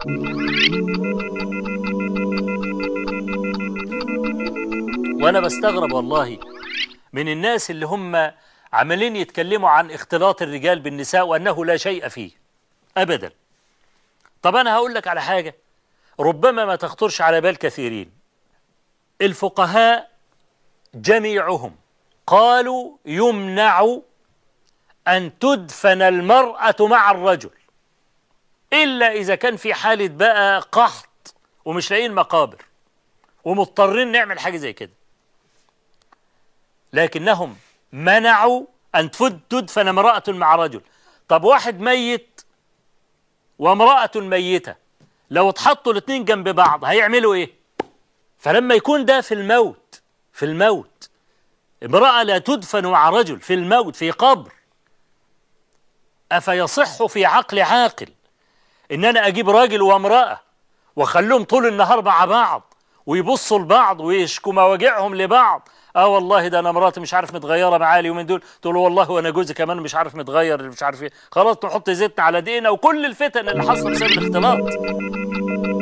وانا بستغرب والله من الناس اللي هم عمالين يتكلموا عن اختلاط الرجال بالنساء وانه لا شيء فيه ابدا طب انا هقول لك على حاجه ربما ما تخطرش على بال كثيرين الفقهاء جميعهم قالوا يمنع ان تدفن المراه مع الرجل الا اذا كان في حاله بقى قحط ومش لاقيين مقابر ومضطرين نعمل حاجه زي كده لكنهم منعوا ان تدفن امراه مع رجل طب واحد ميت وامراه ميته لو اتحطوا الاثنين جنب بعض هيعملوا ايه فلما يكون ده في الموت في الموت امراه لا تدفن مع رجل في الموت في قبر افيصح في عقل عاقل ان انا اجيب راجل وامراه واخليهم طول النهار مع بعض ويبصوا لبعض ويشكوا مواجعهم لبعض اه والله ده انا مراتي مش عارف متغيره معايا اليومين دول تقول والله وانا جوزي كمان مش عارف متغير مش عارف ايه خلاص نحط زيتنا على دقيقنا وكل الفتن اللي حصلت بسبب الاختلاط